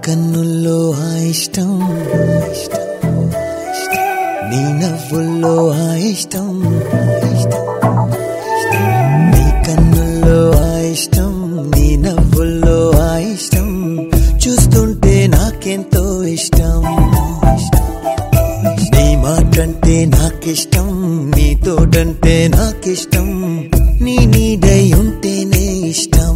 కన్నుల్లో ఆ ఇష్టం నీ నవ్వుల్లో ఆ ఇష్టం నీ కన్నుల్లో ఆ ఇష్టం నీ నవ్వుల్లో ఆ ఇష్టం చూస్తుంటే నాకెంతో ఇష్టం నీ మాటంటే నాకిష్టం నీ తోడంటే నాకిష్టం నీ నీడై ఉంటేనే ఇష్టం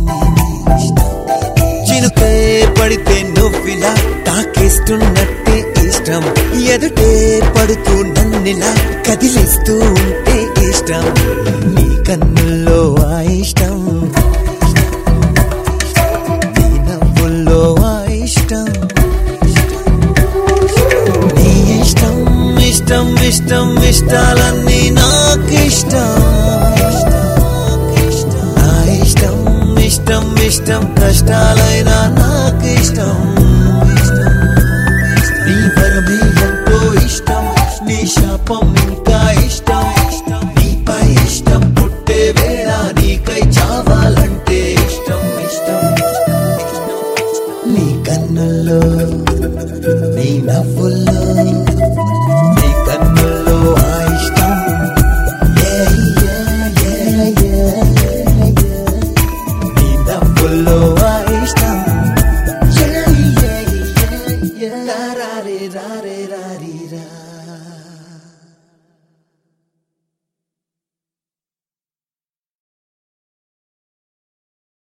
చినుకే పడితే నువ్విలా తాకేస్తున్నట్టే ఇష్టం ఎదుటే పడుతూ నన్నిలా కదిలిస్తూ ఉంటే ఇష్టం నీ కన్నుల్లో ఆ ఇష్టం నీ నవ్వుల్లో ఆ ఇష్టం నీ ఇష్టం ఇష్టం ఇష్టం ఇష్టాలన్నీ నాకిష్టం నా ఇష్టం ఇష్టం ఇష్టం కష్టాలైనా నాకిష్టం నీ వరమే ఎంతో ఇష్టం నీ శాపం ఇంకా ఇష్టం నీపై ఇష్టం పుట్టే వేళ నీకై చావాలంటే ఇష్టం ఇష్టం నీ కన్నుల్లో నీ నవ్వుల్లో నీ కన్నుల్లో ఆ ఇష్టం Yeah, yeah, yeah, yeah, yeah. నీ నవ్వుల్లో ఆ ఇష్టం Yeah, yeah, yeah, yeah. రా రా రే రా రే రా రీ రా